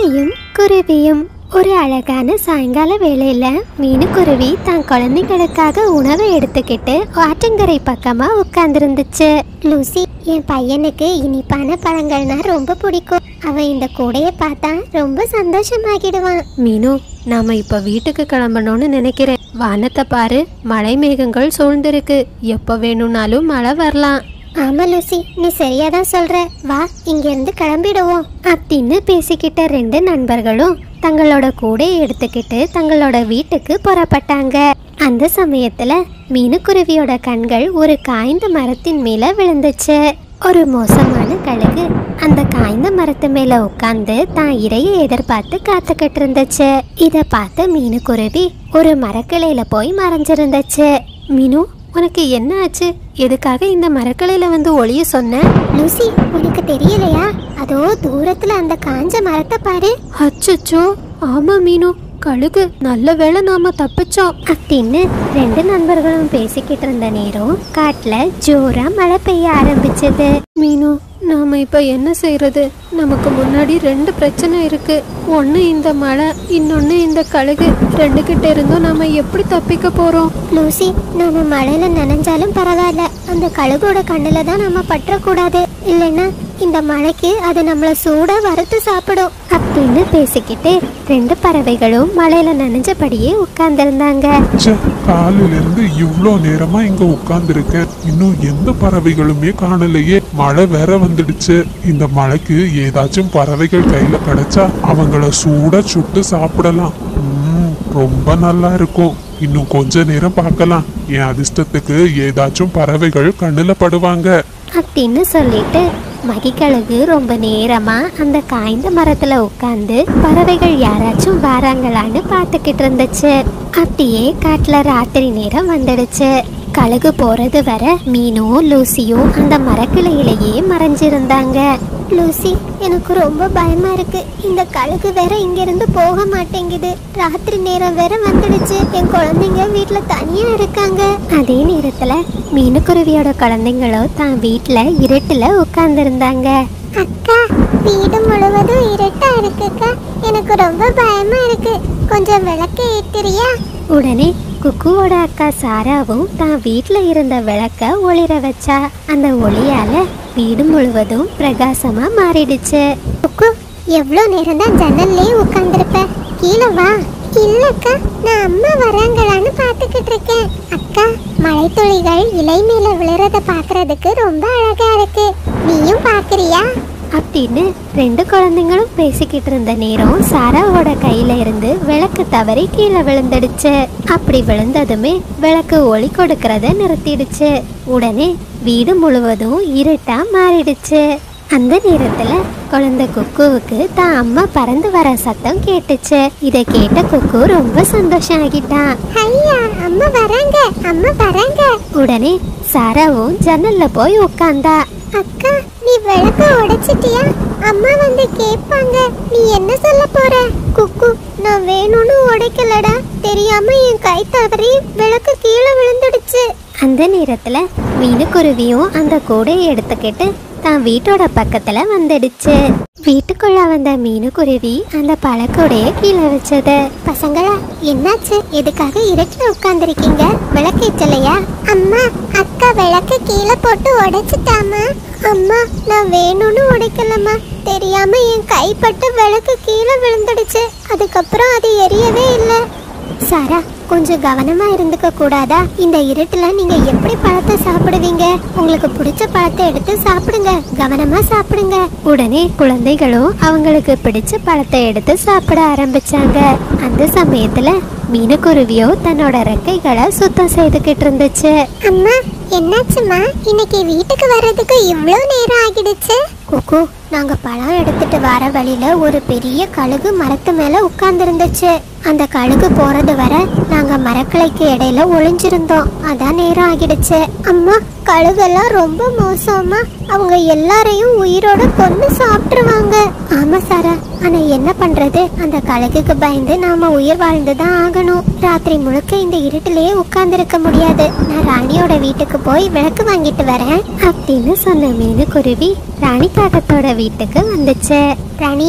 ராணியும் குருவியும் ஒரு அழகான சாயங்கால வேளையில மீனுக்குருவி தன் குழந்தைகளுக்காக உணவை எடுத்துக்கிட்டு ஆற்றங்கரை பக்கமா உட்கார்ந்துருந்துச்சு லூசி என் பையனுக்கு இனிப்பான பழங்கள்னா ரொம்ப பிடிக்கும் அவன் இந்த கூடையை பார்த்தா ரொம்ப சந்தோஷமாகிடுவான் மீனு நாம இப்ப வீட்டுக்கு கிளம்பணும்னு நினைக்கிறேன் வானத்தை பாரு மழை மேகங்கள் சூழ்ந்திருக்கு எப்ப வேணும்னாலும் மழை வரலாம் ஆமா லூசி நீ சரியா தான் சொல்ற வா இங்க இருந்து கிளம்பிடுவோம் அப்படின்னு பேசிக்கிட்ட ரெண்டு நண்பர்களும் தங்களோட கூடையை எடுத்துக்கிட்டு தங்களோட வீட்டுக்கு புறப்பட்டாங்க அந்த சமயத்துல மீனுக்குருவியோட கண்கள் ஒரு காய்ந்த மரத்தின் மேல விழுந்துச்சு ஒரு மோசமான கழுகு அந்த காய்ந்த மரத்து மேல உட்கார்ந்து தான் இரையை எதிர்பார்த்து காத்துக்கிட்டு இருந்துச்சு இத பார்த்த மீனுக்குருவி ஒரு மரக்கிளையில போய் மறைஞ்சிருந்துச்சு மீனு உனக்கு என்ன ஆச்சு எதுக்காக இந்த மரக்கிளையில வந்து ஒளிய சொன்ன லூசி உனக்கு தெரியலையா அதோ தூரத்துல அந்த காஞ்ச மரத்தை பாரு அச்சச்சோ ஆமா மீனு கழுகு நல்ல வேளை நாம தப்பிச்சோம் அப்படின்னு ரெண்டு நண்பர்களும் பேசிக்கிட்டு இருந்த நேரம் காட்டுல ஜோரா மழை பெய்ய ஆரம்பிச்சது மீனு நாம இப்ப என்ன செய்யறது நமக்கு முன்னாடி ரெண்டு பிரச்சனை இருக்கு ஒண்ணு இந்த மழை இன்னொன்னு இந்த கழுகு ரெண்டு கிட்ட இருந்தும் நாம எப்படி தப்பிக்க போறோம் லூசி நாம மழையில நனைஞ்சாலும் பரவாயில்ல அந்த கழுகோட கண்ணுல தான் நம்ம பற்றக்கூடாது இல்லைன்னா இந்த மழைக்கு அது நம்மள சூடா வறுத்து சாப்பிடும் அப்படின்னு பேசிக்கிட்டு ரெண்டு பறவைகளும் மழையில நனைஞ்சபடியே உட்கார்ந்திருந்தாங்க ச்சே காலையில இருந்து இவ்ளோ நேரமா இங்க உட்கார்ந்துருக்கேன் இன்னும் எந்த பறவைகளுமே காணலையே மழை வேற வந்துடுச்சு இந்த மழைக்கு ஏதாச்சும் பறவைகள் கையில கிடைச்சா அவங்கள சூட சுட்டு சாப்பிடலாம் ம்ம், ரொம்ப நல்லா இருக்கும் இன்னும் கொஞ்ச நேரம் பார்க்கலாம் என் அதிர்ஷ்டத்துக்கு ஏதாச்சும் பறவைகள் கண்ணுல படுவாங்க அப்படின்னு சொல்லிட்டு மகிக்கழுகு ரொம்ப நேரமா அந்த காய்ந்த மரத்துல உட்கார்ந்து பறவைகள் யாராச்சும் வராங்களான்னு பார்த்துக்கிட்டு இருந்துச்சு அப்படியே காட்டுல ராத்திரி நேரம் வந்துடுச்சு கழுகு போறது வர மீனும் லூசியும் அந்த மரக்கிளையிலேயே மறைஞ்சிருந்தாங்க லூசி எனக்கு ரொம்ப பயமா இருக்கு இந்த கழுகு வேற இங்க இருந்து போக மாட்டேங்குது ராத்திரி நேரம் வேற வந்துடுச்சு என் குழந்தைங்க வீட்ல தனியா இருக்காங்க அதே நேரத்துல மீனுக்குருவியோட குழந்தைங்களோ தான் வீட்ல இருட்டுல உட்கார்ந்துருந்தாங்க அக்கா வீடு முழுவதும் இருட்டா இருக்குக்கா எனக்கு ரொம்ப பயமா இருக்கு கொஞ்சம் விளக்கு ஏத்துறியா உடனே குக்குவோட அக்கா சாராவும் தான் வீட்ல இருந்த விளக்க ஒளிர வச்சா அந்த ஒளியால வீடு முழுவதும் பிரகாசமா மாறிடுச்சு குக்கு எவ்வளோ நேரம் தான் ஜன்னல்லே உட்கார்ந்துருப்ப கீழே வா இல்லக்கா நான் அம்மா வராங்களான்னு பார்த்துக்கிட்டு இருக்கேன் அக்கா மழைத்துளிகள் இலை மேல விழுறத பார்க்கறதுக்கு ரொம்ப அழகா இருக்கு நீயும் பார்க்கறியா அப்படின்னு ரெண்டு குழந்தைங்களும் பேசிக்கிட்டு இருந்த நேரம் சாராவோட கையில இருந்து விளக்கு தவறி கீழே விழுந்துடுச்சு அப்படி விழுந்ததுமே விளக்கு ஒளி கொடுக்கறத நிறுத்திடுச்சு உடனே வீடு முழுவதும் இருட்டா மாறிடுச்சு அந்த நேரத்துல குழந்தை குக்குவுக்கு தான் அம்மா பறந்து வர சத்தம் கேட்டுச்சு இத கேட்ட குக்கு ரொம்ப சந்தோஷம் ஆகிட்டான் ஐயா அம்மா வராங்க அம்மா வராங்க உடனே சாராவும் ஜன்னல்ல போய் உட்கார்ந்தா அக்கா நீ விளக்க உடைச்சிட்டியா அம்மா வந்து கேட்பாங்க நீ என்ன சொல்ல போற குக்கு நான் வேணும்னு உடைக்கலடா தெரியாம என் கை தவறி விளக்கு கீழே விழுந்துடுச்சு அந்த நேரத்துல மீனுக்குருவியும் அந்த கூடையை எடுத்துக்கிட்டு தான் வீட்டோட பக்கத்துல வந்துடுச்சு வீட்டுக்குள்ள வந்த மீனுக்குருவி அந்த பழக்கூடைய கீழே வச்சது பசங்களா என்னாச்சு எதுக்காக இருட்டுல உட்கார்ந்துருக்கீங்க விளக்கேற்றலையா அம்மா அக்கா விளக்க கீழே போட்டு உடைச்சிட்டாமா அம்மா நான் வேணும்னு உடைக்கலம்மா தெரியாம என் கைப்பட்டு விளக்கு கீழே விழுந்துடுச்சு அதுக்கப்புறம் அது எரியவே இல்லை சாரா கொஞ்சம் கவனமா இருந்துக்க கூடாதா இந்த இருட்டுல நீங்க எப்படி பழத்தை சாப்பிடுவீங்க உங்களுக்கு பிடிச்ச பழத்தை எடுத்து சாப்பிடுங்க கவனமா சாப்பிடுங்க உடனே குழந்தைகளும் அவங்களுக்கு பிடிச்ச பழத்தை எடுத்து சாப்பிட ஆரம்பிச்சாங்க அந்த சமயத்துல மீனுக்குருவியோ தன்னோட ரெக்கைகளை சுத்தம் செய்துகிட்டு இருந்துச்சு அம்மா என்னாச்சுமா இன்னைக்கு வீட்டுக்கு வர்றதுக்கு இவ்வளோ நேரம் ஆகிடுச்சு குக்கு நாங்க பழம் எடுத்துட்டு வர வழியில ஒரு பெரிய கழுகு மரத்து மேல உட்கார்ந்துருந்துச்சு அந்த கழுகு போறது வர நாங்க மரக்கிளைக்கு இடையில ஒளிஞ்சிருந்தோம் அதான் நேரம் ஆகிடுச்சு அம்மா கழுகெல்லாம் ரொம்ப மோசமா அவங்க எல்லாரையும் உயிரோட கொன்னு சாப்பிட்டுருவாங்க ஆமா சாரா ஆனா என்ன பண்றது அந்த கழுகுக்கு பயந்து நாம உயிர் வாழ்ந்துதான் ஆகணும் ராத்திரி முழுக்க இந்த இருட்டிலேயே உட்கார்ந்து இருக்க முடியாது நான் ராணியோட வீட்டுக்கு போய் விளக்கு வாங்கிட்டு வரேன் அப்படின்னு சொன்ன மீனுக்குருவி ராணி காகத்தோட வீட்டுக்கு வந்துச்சு ராணி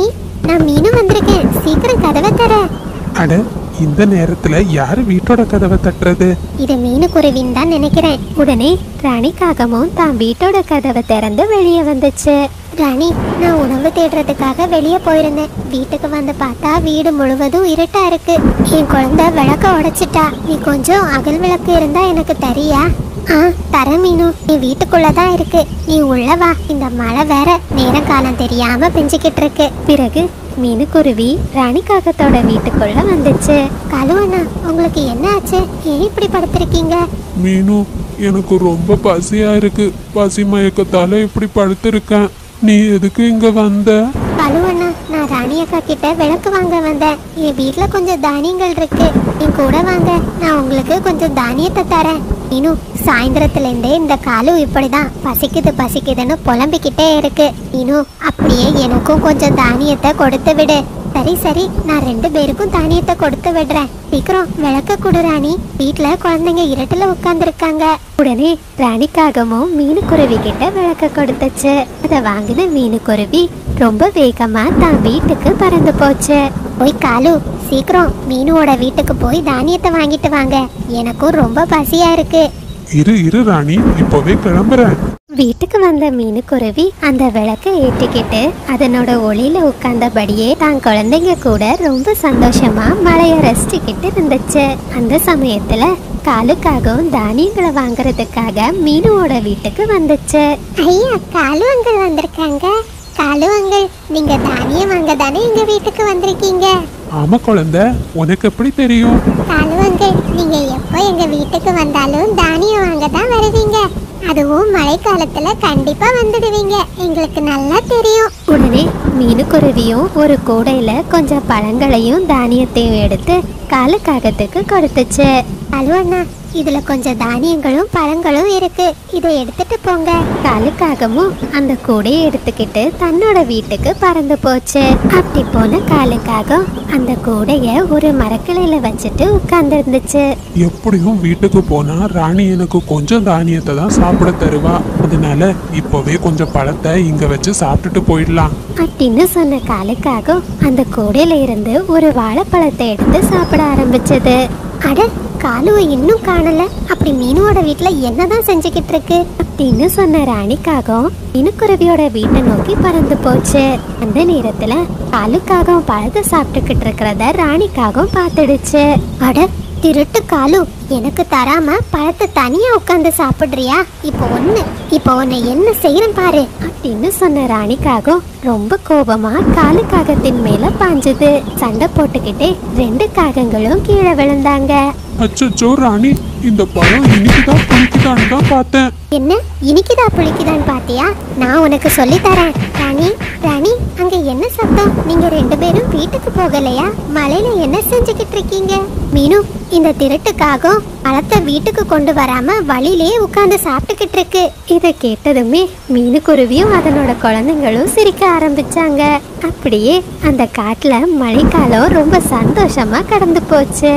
நான் மீனு வந்திருக்கேன் சீக்கிரம் கதவை தர அட இந்த நேரத்துல யாரு வீட்டோட கதவை தட்டுறது இது மீனு குருவின்னு தான் நினைக்கிறேன் உடனே ராணிக்காகமும் தான் வீட்டோட கதவை திறந்து வெளியே வந்துச்சு ராணி நான் உணவு தேடுறதுக்காக வெளியே போயிருந்தேன் வீட்டுக்கு வந்து பார்த்தா வீடு முழுவதும் இருட்டா இருக்கு என் குழந்தை விளக்க உடைச்சிட்டா நீ கொஞ்சம் அகல் விளக்கு இருந்தா எனக்கு தரியா ஆ தர மீனு நீ வீட்டுக்குள்ளதான் இருக்கு நீ உள்ள வா இந்த மழை வேற நேரம் காலம் தெரியாம பெஞ்சுக்கிட்டு இருக்கு பிறகு மீனுக்குருவி ராணிக்காகத்தோட வீட்டுக்குள்ள வந்துச்சு கழுவண்ணா உங்களுக்கு என்ன ஆச்சு ஏன் இப்படி படுத்திருக்கீங்க மீனு எனக்கு ரொம்ப பசியா இருக்கு பசி மயக்கத்தால இப்படி படுத்திருக்கேன் நீ எதுக்கு இங்க வந்த கழுவண்ணா நான் ராணி அக்கா கிட்ட விளக்கு வாங்க வந்தேன் என் வீட்ல கொஞ்சம் தானியங்கள் இருக்கு என் கூட வாங்க நான் உங்களுக்கு கொஞ்சம் தானியத்தை தரேன் இன்னும் சாயந்தரத்துல இருந்தே இந்த காலு இப்படிதான் பசிக்குது பசிக்குதுன்னு புலம்பிக்கிட்டே இருக்கு இன்னும் அப்படியே எனக்கும் கொஞ்சம் தானியத்தை கொடுத்து விடு சரி சரி நான் ரெண்டு பேருக்கும் தானியத்தை கொடுத்து விடுறேன் சீக்கிரம் விளக்க கொடு ராணி வீட்ல குழந்தைங்க இருட்டுல உட்கார்ந்துருக்காங்க உடனே ராணிக்காகமும் மீனுக்குருவி கிட்ட விளக்க கொடுத்துச்சு அதை வாங்கின மீனுக்குருவி ரொம்ப வேகமா தான் வீட்டுக்கு பறந்து போச்சு போய் காலு சீக்கிரம் மீனுவோட வீட்டுக்கு போய் தானியத்தை வாங்கிட்டு வாங்க எனக்கும் ரொம்ப பசியா இருக்கு இரு இரு ராணி இப்போவே கிளம்புறேன் வீட்டுக்கு வந்த மீனுக்குருவி அந்த விளக்கை ஏற்றிக்கிட்டு அதனோட ஒளியில உட்கார்ந்தபடியே தான் குழந்தைங்க கூட ரொம்ப சந்தோஷமா மழைய ரசிச்சுக்கிட்டு இருந்துச்சு அந்த சமயத்துல காலுக்காகவும் தானியங்களை வாங்குறதுக்காக மீனுவோட வீட்டுக்கு வந்துச்சு ஐயா காலு அங்கிள் வந்திருக்காங்க காலு அங்கிள் நீங்க தானியம் வாங்க தானே எங்க வீட்டுக்கு வந்திருக்கீங்க ஆமா குழந்தை உனக்கு எப்படி தெரியும் காலு அங்கிள் நீங்க எப்போ எங்க வீட்டுக்கு வந்தாலும் தானியம் வாங்க தான் வருவீங்க அதுவும் மழைக்காலத்துல கண்டிப்பா வந்துடுவீங்க எங்களுக்கு நல்லா தெரியும் உடனே மீனுக்குருவியும் ஒரு கூடையில கொஞ்சம் பழங்களையும் தானியத்தையும் எடுத்து காலுக்காகத்துக்கு கொடுத்துச்சு காலு அண்ணா இதுல கொஞ்சம் தானியங்களும் பழங்களும் இருக்கு இதை எடுத்துட்டு போங்க காலுக்காகவும் அந்த கூடையை எடுத்துக்கிட்டு தன்னோட வீட்டுக்கு பறந்து போச்சு அப்படி போன காலுக்காக அந்த கூடைய ஒரு மரக்கிளையில வச்சுட்டு உட்கார்ந்து இருந்துச்சு எப்படியும் வீட்டுக்கு போனா ராணி எனக்கு கொஞ்சம் தானியத்தை தான் சாப்பிட தருவா அதனால இப்போவே கொஞ்சம் பழத்தை இங்க வச்சு சாப்பிட்டுட்டு போயிடலாம் அப்படின்னு சொன்ன காலுக்காக அந்த கூடையில இருந்து ஒரு வாழைப்பழத்தை எடுத்து சாப்பிட ஆரம்பிச்சது அட காலுவை இன்னும் காணல அப்படி மீனுவோட வீட்ல என்னதான் செஞ்சுக்கிட்டு இருக்கு அப்படின்னு சொன்ன ராணிக்காகவும் இனுக்குருவியோட வீட்டை நோக்கி பறந்து போச்சு அந்த நேரத்துல காலுக்காகவும் பழத்தை சாப்பிட்டுக்கிட்டு இருக்கிறத ராணிக்காகவும் பார்த்துடுச்சு அட திருட்டு காலு எனக்கு தராம பழத்தை தனியா உட்காந்து சாப்பிடுறியா இப்போ ஒண்ணு இப்போ உன்னை என்ன செய்யறேன் பாரு அப்படின்னு சொன்ன ராணிக்காகவும் ரொம்ப கோபமா காலு காகத்தின் மேல பாஞ்சுது சண்டை போட்டுக்கிட்டே ரெண்டு காகங்களும் கீழே விழுந்தாங்க அச்சச்சோ ராணி இந்த பழம் இனிக்குதான் புளிக்குதான்னு தான் பார்த்தேன் என்ன இனிக்குதா புளிக்குதான்னு பாத்தியா நான் உனக்கு சொல்லி தரேன் ராணி ராணி அங்க என்ன சத்தம் நீங்க ரெண்டு பேரும் வீட்டுக்கு போகலையா மலையில என்ன செஞ்சுக்கிட்டு இருக்கீங்க மீனு இந்த திருட்டுக்காகவும் பழத்தை வீட்டுக்கு கொண்டு வராம வழியிலே உட்கார்ந்து சாப்பிட்டுக்கிட்டு இருக்கு இதை கேட்டதுமே மீனுக்குருவியும் அதனோட குழந்தைங்களும் சிரிக்க ஆரம்பிச்சாங்க அப்படியே அந்த காட்டுல மழைக்காலம் ரொம்ப சந்தோஷமா கடந்து போச்சு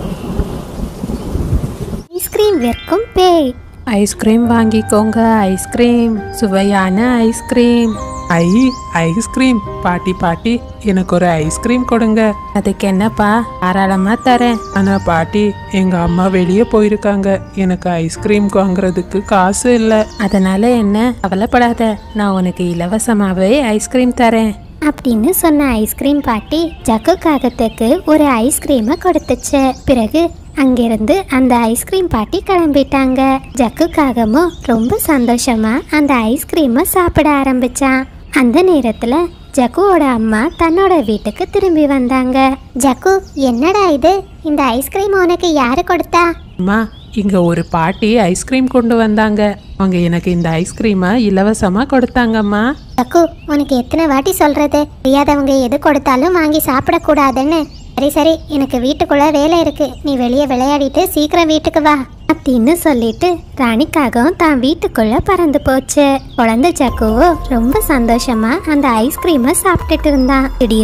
ஐஸ்கிரீம் விற்கும் பேய் ஐஸ்கிரீம் வாங்கிக்கோங்க ஐஸ்கிரீம் சுவையான ஐஸ்கிரீம் ஐ ஐஸ்கிரீம் பாட்டி பாட்டி எனக்கு ஒரு ஐஸ்கிரீம் கொடுங்க அதுக்கு என்னப்பா தாராளமாக தரேன் ஆனா பாட்டி எங்க அம்மா வெளியே போயிருக்காங்க எனக்கு ஐஸ்கிரீம் வாங்குறதுக்கு காசு இல்லை அதனால என்ன கவலைப்படாத நான் உனக்கு இலவசமாகவே ஐஸ்கிரீம் தரேன் அப்படின்னு சொன்ன ஐஸ்கிரீம் பாட்டி ஜக்கு காகத்துக்கு ஒரு ஐஸ்கிரீமை கொடுத்துச்சு பிறகு அங்கிருந்து அந்த ஐஸ்கிரீம் பாட்டி கிளம்பிட்டாங்க ஜக்கு காகமும் ரொம்ப சந்தோஷமா அந்த ஐஸ்கிரீமை சாப்பிட ஆரம்பிச்சான் அந்த நேரத்துல ஜக்குவோட அம்மா தன்னோட வீட்டுக்கு திரும்பி வந்தாங்க ஜக்கு என்னடா இது இந்த ஐஸ்கிரீம் உனக்கு யாரு கொடுத்தா அம்மா இங்க ஒரு பாட்டி ஐஸ்கிரீம் கொண்டு வந்தாங்க அவங்க எனக்கு இந்த ஐஸ்கிரீமை இலவசமா கொடுத்தாங்கம்மா ஜக்கு உனக்கு எத்தனை வாட்டி சொல்றது தெரியாதவங்க எது கொடுத்தாலும் வாங்கி சாப்பிடக்கூடாதுன்னு சரி சரி எனக்கு வீட்டுக்குள்ள வேலை இருக்கு நீ வெளியே விளையாடிட்டு சீக்கிரம் வீட்டுக்கு வா அப்படின்னு சொல்லிட்டு ராணிக்காகவும் தான் வீட்டுக்குள்ள பறந்து போச்சு குழந்தை ஜக்குவோ ரொம்ப சந்தோஷமா அந்த ஐஸ்கிரீமை சாப்பிட்டுட்டு இருந்தான் திடீர்னு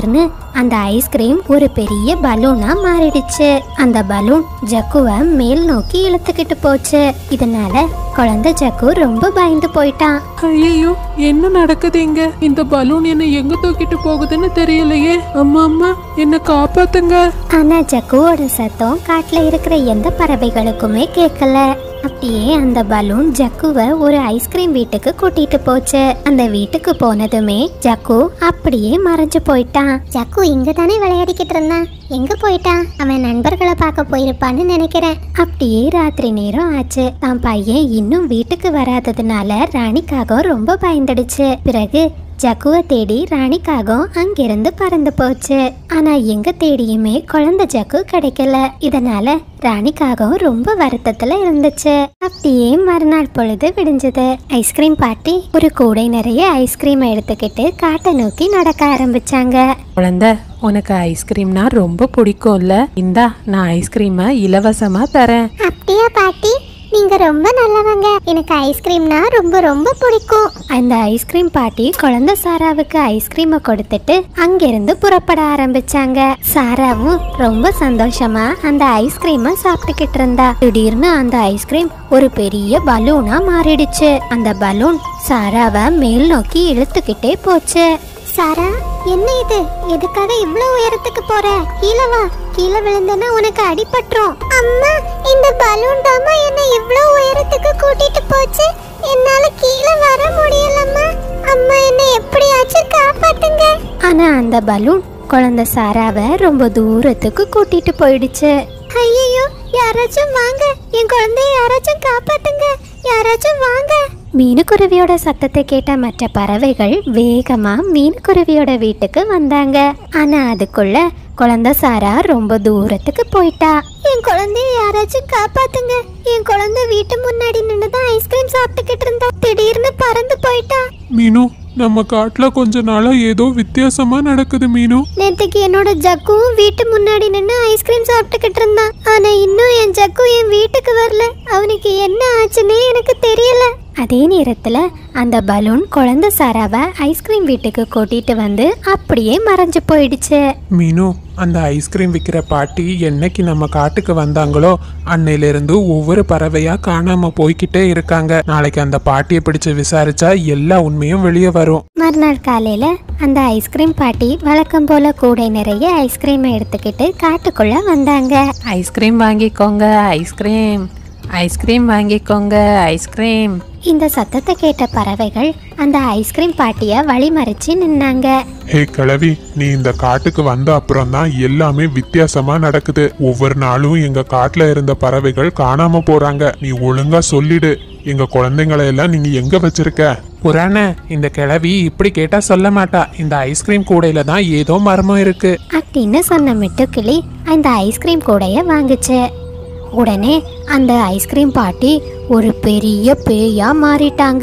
அந்த ஐஸ்கிரீம் ஒரு பெரிய பலூனா மாறிடுச்சு அந்த பலூன் ஜக்குவை மேல் நோக்கி இழுத்துக்கிட்டு போச்சு இதனால குழந்தை ஜக்கு ரொம்ப பயந்து போயிட்டான் ஐயோ என்ன நடக்குது இங்க இந்த பலூன் என்ன எங்க தூக்கிட்டு போகுதுன்னு தெரியலையே அம்மா அம்மா என்ன காப்பாத்துங்க ஆனா ஜக்குவோட சத்தம் காட்டுல இருக்கிற எந்த பறவைகளுக்குமே கேட்கல அப்படியே அந்த பலூன் ஜக்குவை ஒரு ஐஸ்கிரீம் வீட்டுக்கு கூட்டிட்டு போச்சு அந்த வீட்டுக்கு போனதுமே ஜக்கு அப்படியே மறைஞ்சு போயிட்டான் ஜக்கு இங்க தானே விளையாடிக்கிட்டு இருந்தான் எங்க போயிட்டான் அவன் நண்பர்களை பார்க்க போயிருப்பான்னு நினைக்கிறேன் அப்படியே ராத்திரி நேரம் ஆச்சு தான் பையன் இன்னும் வீட்டுக்கு வராததுனால ராணிக்காக ரொம்ப பயந்துடுச்சு பிறகு ஜக்குவை தேடி ராணிக்காகவும் அங்கிருந்து பறந்து போச்சு ஆனா எங்க தேடியுமே குழந்தை ஜக்கு கிடைக்கல இதனால ராணிக்காகவும் ரொம்ப வருத்தத்துல இருந்துச்சு அப்படியே மறுநாள் பொழுது விடிஞ்சது ஐஸ்கிரீம் பாட்டி ஒரு கூடை நிறைய ஐஸ்கிரீம் எடுத்துக்கிட்டு காட்டை நோக்கி நடக்க ஆரம்பிச்சாங்க குழந்தை உனக்கு ஐஸ்கிரீம்னா ரொம்ப பிடிக்கும்ல இந்தா நான் ஐஸ்கிரீமை இலவசமா தரேன் அப்படியா பாட்டி நீங்க ரொம்ப நல்லவங்க எனக்கு ஐஸ்கிரீம்னா ரொம்ப ரொம்ப பிடிக்கும் அந்த ஐஸ்கிரீம் பாட்டி குழந்தை சாராவுக்கு ஐஸ்கிரீமை கொடுத்துட்டு அங்கிருந்து புறப்பட ஆரம்பிச்சாங்க சாராவும் ரொம்ப சந்தோஷமா அந்த ஐஸ்கிரீமை சாப்பிட்டுக்கிட்டு இருந்தா திடீர்னு அந்த ஐஸ்கிரீம் ஒரு பெரிய பலூனா மாறிடுச்சு அந்த பலூன் சாராவை மேல் நோக்கி இழுத்துக்கிட்டே போச்சு சாரா என்ன இது எதுக்காக இவ்வளவு உயரத்துக்கு போற கீழே வா கீழே விழுந்தனா உனக்கு அடிபட்டுரும் அம்மா இந்த பலூன் தாமா என்ன இவ்வளவு உயரத்துக்கு கூட்டிட்டு போச்சு என்னால கீழே வர முடியலம்மா அம்மா என்ன எப்படியாச்சும் காப்பாத்துங்க ஆனா அந்த பலூன் குழந்தை சாராவை ரொம்ப தூரத்துக்கு கூட்டிட்டு போயிடுச்சு ஐயோ யாராச்சும் வாங்க என் குழந்தைய யாராச்சும் காப்பாத்துங்க யாராச்சும் வாங்க மீனுக்குருவியோட சத்தத்தை கேட்ட மற்ற பறவைகள் வேகமா மீனுக்குருவியோட வீட்டுக்கு வந்தாங்க ஆனா அதுக்குள்ள குழந்தை சாரா ரொம்ப தூரத்துக்கு போயிட்டா என் குழந்தைய யாராச்சும் காப்பாத்துங்க என் குழந்தை வீட்டு முன்னாடி நின்று தான் ஐஸ்கிரீம் சாப்பிட்டுக்கிட்டு இருந்தா திடீர்னு பறந்து போயிட்டா மீனு நம்ம காட்டுல கொஞ்ச நாளா ஏதோ வித்தியாசமா நடக்குது மீனு நேத்துக்கு என்னோட ஜக்குவும் வீட்டு முன்னாடி நின்று ஐஸ்கிரீம் சாப்பிட்டுக்கிட்டு இருந்தான் ஆனா இன்னும் என் ஜக்கு என் வீட்டுக்கு வரல அவனுக்கு என்ன ஆச்சுன்னே எனக்கு தெரியல அதே நேரத்துல அந்த பலூன் குழந்தை சாராவை ஐஸ்கிரீம் வீட்டுக்கு கூட்டிட்டு வந்து அப்படியே மறைஞ்சு போயிடுச்சு மீனு அந்த ஐஸ்கிரீம் விற்கிற பாட்டி என்னைக்கு நம்ம காட்டுக்கு வந்தாங்களோ அன்னையிலிருந்து ஒவ்வொரு பறவையா காணாம போய்கிட்டே இருக்காங்க நாளைக்கு அந்த பாட்டியை பிடிச்சு விசாரிச்சா எல்லா உண்மையும் வெளியே வரும் மறுநாள் காலையில அந்த ஐஸ்கிரீம் பாட்டி வழக்கம் போல கூடை நிறைய ஐஸ்கிரீமை எடுத்துக்கிட்டு காட்டுக்குள்ள வந்தாங்க ஐஸ்கிரீம் வாங்கிக்கோங்க ஐஸ்கிரீம் ஐஸ்கிரீம் வாங்கிக்கோங்க ஐஸ்கிரீம் இந்த சத்தத்தை கேட்ட பறவைகள் அந்த ஐஸ்கிரீம் பாட்டிய வழிமறிச்சு நின்னாங்க ஹே கிழவி நீ இந்த காட்டுக்கு வந்த அப்புறம் தான் எல்லாமே வித்தியாசமா நடக்குது ஒவ்வொரு நாளும் எங்க காட்டுல இருந்த பறவைகள் காணாம போறாங்க நீ ஒழுங்கா சொல்லிடு எங்க குழந்தைங்களை எல்லாம் நீங்க எங்க வச்சிருக்க புராண இந்த கிழவி இப்படி கேட்டா சொல்ல மாட்டா இந்த ஐஸ்கிரீம் கூடையில தான் ஏதோ மர்மம் இருக்கு அப்படின்னு சொன்ன மிட்டுக்கிளி அந்த ஐஸ்கிரீம் கூடைய வாங்குச்சு உடனே அந்த ஐஸ்கிரீம் பாட்டி ஒரு பெரிய பேயா மாறிட்டாங்க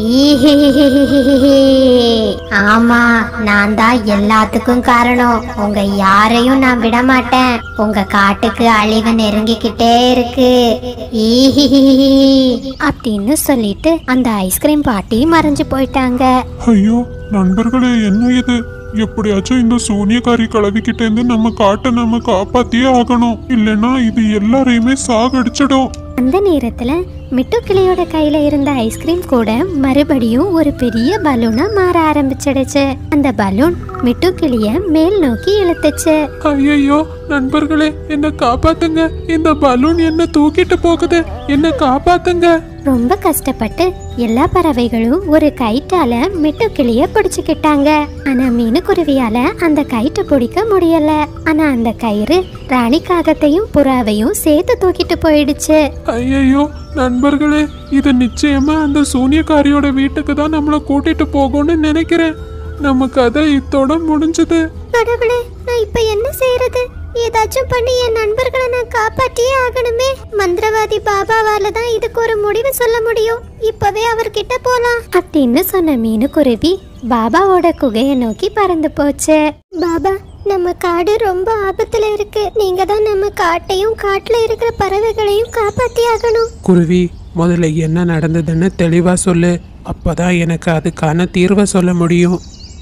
ஈஹிஹிஹிஹிஹி. ஆமா நான் தான் எல்லாத்துக்கும் காரணம் உங்க யாரையும் நான் விட மாட்டேன் உங்க காட்டுக்கு அழிவு நெருங்கிக்கிட்டே இருக்கு ஈஹிஹிஹி. அப்படின்னு சொல்லிட்டு அந்த ஐஸ்கிரீம் பாட்டி மறைஞ்சு போயிட்டாங்க ஐயோ நண்பர்களே என்ன இது எப்படியாச்சும் இந்த சூனியக்காரி கிளவிக்கிட்ட இருந்து நம்ம காட்டை நம்ம காப்பாத்தியே ஆகணும் இல்லைன்னா இது எல்லாரையுமே சாகடிச்சிடும் அந்த நேரத்துல மிட்டுக்கிளியோட கையில இருந்த ஐஸ்கிரீம் கூட மறுபடியும் ஒரு பெரிய பலூனா மாற ஆரம்பிச்சிடுச்சு அந்த பலூன் மிட்டுக்கிளிய மேல் நோக்கி இழுத்துச்சு ஐயோ நண்பர்களே என்ன காப்பாத்துங்க இந்த பலூன் என்ன தூக்கிட்டு போகுது என்ன காப்பாத்துங்க ரொம்ப கஷ்டப்பட்டு எல்லா பறவைகளும் ஒரு கயிற்றால மிட்டுக்கிளிய பிடிச்சுக்கிட்டாங்க ஆனா மீனுக்குருவியால அந்த கயிற்றை பிடிக்க முடியல ஆனா அந்த கயிறு ராணி காகத்தையும் புறாவையும் சேர்த்து தூக்கிட்டு போயிடுச்சு ஐயோ நண்பர்களே இது நிச்சயமா அந்த சூனியக்காரியோட வீட்டுக்கு தான் நம்மளை கூட்டிட்டு போகும்னு நினைக்கிறேன் நம்ம கதை இத்தோட முடிஞ்சது கடவுளே நான் இப்ப என்ன செய்யறது ஏதாச்சும் பண்ணி என் நண்பர்களை நான் காப்பாற்றியே ஆகணுமே மந்திரவாதி பாபாவால தான் இதுக்கு ஒரு முடிவு சொல்ல முடியும் இப்பவே அவர்கிட்ட போலாம் அப்படின்னு சொன்ன மீனுக்குருவி பாபாவோட குகையை நோக்கி பறந்து போச்சு பாபா நம்ம காடு ரொம்ப ஆபத்துல இருக்கு நீங்க தான் நம்ம காட்டையும் காட்டுல இருக்கிற பறவைகளையும் காப்பாத்தி ஆகணும் குருவி முதல்ல என்ன நடந்ததுன்னு தெளிவா சொல்லு அப்பதான் எனக்கு அதுக்கான தீர்வை சொல்ல முடியும்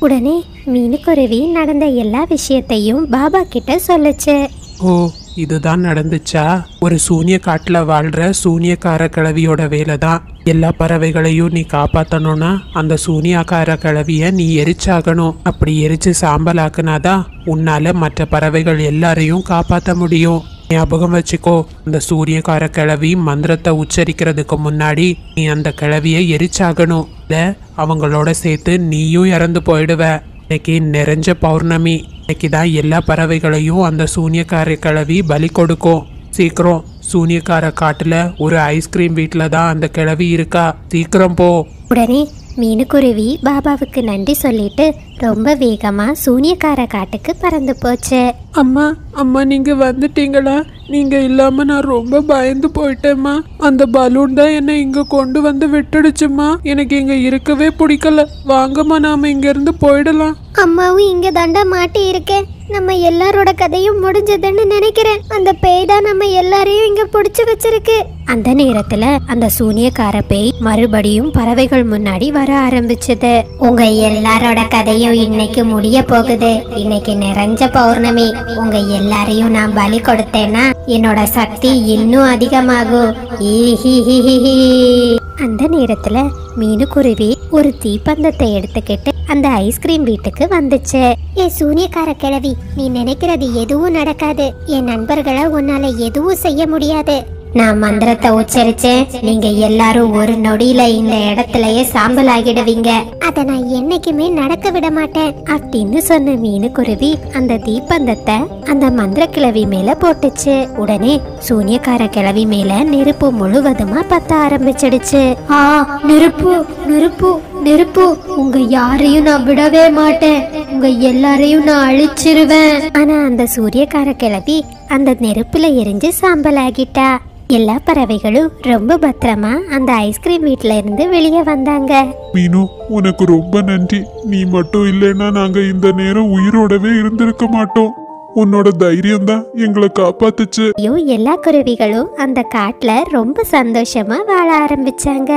உடனே மீனுக்குருவி நடந்த எல்லா விஷயத்தையும் பாபா கிட்ட சொல்லுச்சு ஓ இதுதான் நடந்துச்சா ஒரு சூனிய காட்டுல வாழ்ற சூனியக்கார கிழவியோட வேலை தான் எல்லா பறவைகளையும் நீ காப்பாத்தணும்னா அந்த சூனியக்கார கிழவிய நீ எரிச்சாகணும் அப்படி எரிச்சு சாம்பலாக்குனாதான் உன்னால மற்ற பறவைகள் எல்லாரையும் காப்பாத்த முடியும் ஞாபகம் வச்சுக்கோ அந்த சூரியக்கார கிழவி மந்திரத்தை உச்சரிக்கிறதுக்கு முன்னாடி நீ அந்த கிழவிய எரிச்சாகணும் இல்ல அவங்களோட சேர்த்து நீயும் இறந்து போயிடுவ இன்னைக்கு நிறைஞ்ச பௌர்ணமி இன்னைக்கு தான் எல்லா பறவைகளையும் அந்த சூனியக்கார கிழவி பலி கொடுக்கும் சீக்கிரம் சூனியக்கார காட்டுல ஒரு ஐஸ்கிரீம் வீட்டில் தான் அந்த கிழவி இருக்கா சீக்கிரம் போ உடனே மீனுக்குருவி பாபாவுக்கு நன்றி சொல்லிட்டு ரொம்ப வேகமா சூனியக்கார காட்டுக்கு பறந்து போச்சு அம்மா அம்மா நீங்க வந்துட்டீங்களா நீங்க இல்லாம நான் ரொம்ப பயந்து போயிட்டேம்மா அந்த பலூன் தான் என்னை இங்க கொண்டு வந்து விட்டுடுச்சுமா எனக்கு இங்க இருக்கவே பிடிக்கல வாங்கம்மா நாம இங்க இருந்து போயிடலாம் அம்மாவும் இங்க தாண்டா மாட்டி இருக்கேன் நம்ம எல்லாரோட கதையும் முடிஞ்சதுன்னு நினைக்கிறேன் அந்த பேய் தான் நம்ம எல்லாரையும் இங்க புடிச்சு வச்சிருக்கு அந்த நேரத்துல அந்த சூனியக்கார பேய் மறுபடியும் பறவைகள் முன்னாடி வர ஆரம்பிச்சது உங்க எல்லாரோட கதையும் இன்னைக்கு முடிய போகுது இன்னைக்கு நிறைஞ்ச பௌர்ணமி உங்க எல்லாரையும் நான் பலி கொடுத்தேன்னா என்னோட சக்தி இன்னும் அதிகமாகும் ஈஹிஹிஹிஹி. அந்த நேரத்துல மீனுக்குருவி ஒரு தீப்பந்தத்தை எடுத்துக்கிட்டு அந்த ஐஸ்கிரீம் வீட்டுக்கு வந்துச்சு ஏ சூனியக்கார கிழவி நீ நினைக்கிறது எதுவும் நடக்காது என் நண்பர்களை உன்னால எதுவும் செய்ய முடியாது நான் மந்திரத்தை உச்சரிச்சேன் நீங்க எல்லாரும் ஒரு நொடியில இந்த இடத்துலயே சாம்பல் ஆகிடுவீங்க அத நான் என்னைக்குமே நடக்க விட மாட்டேன் அப்படின்னு சொன்ன மீனுக்குருவி அந்த தீப்பந்தத்தை அந்த மந்திர கிழவி மேல போட்டுச்சு உடனே சூனியக்கார கிழவி மேல நெருப்பு முழுவதுமா பத்த ஆரம்பிச்சிடுச்சு ஆ நெருப்பு நெருப்பு நெருப்பு உங்க யாரையும் நான் விடவே மாட்டேன் உங்க எல்லாரையும் நான் அழிச்சிருவேன் ஆனா அந்த சூரியக்கார கிழவி அந்த நெருப்புல எரிஞ்சு சாம்பலாகிட்டா எல்லா பறவைகளும் ரொம்ப பத்திரமா அந்த ஐஸ்கிரீம் வீட்ல இருந்து வெளியே வந்தாங்க மீனு உனக்கு ரொம்ப நன்றி நீ மட்டும் இல்லைன்னா நாங்க இந்த நேரம் உயிரோடவே இருந்திருக்க மாட்டோம் உன்னோட தைரியம் தான் எங்களை காப்பாத்துச்சு ஐயோ எல்லா குருவிகளும் அந்த காட்டுல ரொம்ப சந்தோஷமா வாழ ஆரம்பிச்சாங்க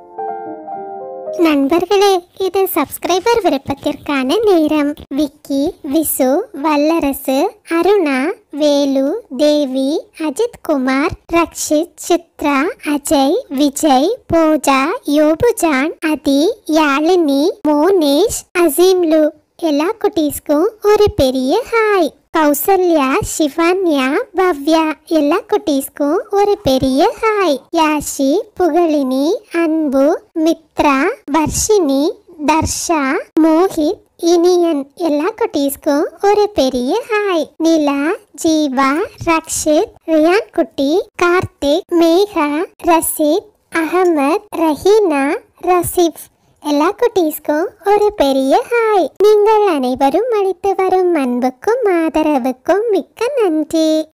நண்பர்களே இது சப்ஸ்கிரைபர் விருப்பத்திற்கான நேரம் விக்கி விசு வல்லரசு அருணா வேலு தேவி அஜித் குமார் ரக்ஷித் சித்ரா அஜய் விஜய் பூஜா யோபுஜான் அதி யாழினி மோனேஷ் அசீம்லு எல்லா குட்டீஸ்க்கும் ஒரு பெரிய ஹாய் கௌசல்யா சிவான்யா பவ்யா எல்லா குட்டீஸ்க்கும் ஒரு பெரிய ஹாய் யாஷி புகழினி அன்பு மித்ரா வர்ஷினி தர்ஷா மோஹித் இனியன் எல்லா குட்டீஸ்க்கும் ஒரு பெரிய ஹாய் நிலா ஜீவா ரக்ஷித் ரியான் குட்டி கார்த்திக் மேகா ரசித் அகமத் ரஹீனா ரசிஃப் எல்லா குட்டீஸ்க்கும் ஒரு பெரிய ஹாய் நீங்கள் அனைவரும் அளித்து வரும் அன்புக்கும் ஆதரவுக்கும் மிக்க நன்றி